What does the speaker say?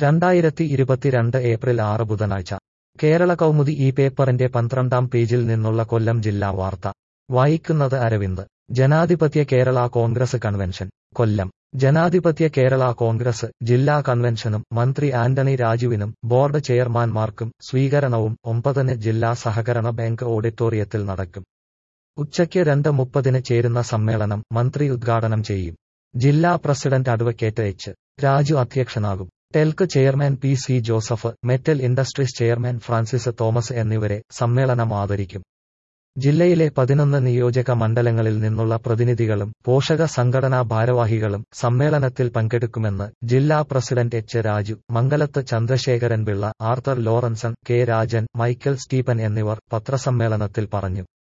രണ്ടായിരത്തി ഇരുപത്തിരണ്ട് ഏപ്രിൽ ആറ് ബുധനാഴ്ച കേരള കൗമുദി ഈ പേപ്പറിന്റെ പന്ത്രണ്ടാം പേജിൽ നിന്നുള്ള കൊല്ലം ജില്ലാ വാർത്ത വായിക്കുന്നത് അരവിന്ദ് ജനാധിപത്യ കേരള കോൺഗ്രസ് കൺവെൻഷൻ കൊല്ലം ജനാധിപത്യ കേരള കോൺഗ്രസ് ജില്ലാ കൺവെൻഷനും മന്ത്രി ആന്റണി രാജുവിനും ബോർഡ് ചെയർമാൻമാർക്കും സ്വീകരണവും ഒമ്പതിന് ജില്ലാ സഹകരണ ബാങ്ക് ഓഡിറ്റോറിയത്തിൽ നടക്കും ഉച്ചയ്ക്ക് രണ്ട് മുപ്പതിന് ചേരുന്ന സമ്മേളനം മന്ത്രി ഉദ്ഘാടനം ചെയ്യും ജില്ലാ പ്രസിഡന്റ് അഡ്വക്കേറ്റ് എച്ച് രാജു അധ്യക്ഷനാകും TELK chairman P C Joseph metal industries chairman Francis Thomas എന്നിവരെ സമ്മേളനം ആദരിക്കും ജില്ലയിലെ പതിനൊന്ന് നിയോജക മണ്ഡലങ്ങളിൽ നിന്നുള്ള പ്രതിനിധികളും പോഷക സംഘടനാ ഭാരവാഹികളും സമ്മേളനത്തിൽ പങ്കെടുക്കുമെന്ന് ജില്ലാ president H Raju Mangalath Chandrasekharan Pillai Arthur Lawrenceson K Rajan Michael Stephen എന്നിവർ പത്രസമ്മേളനത്തിൽ പറഞ്ഞു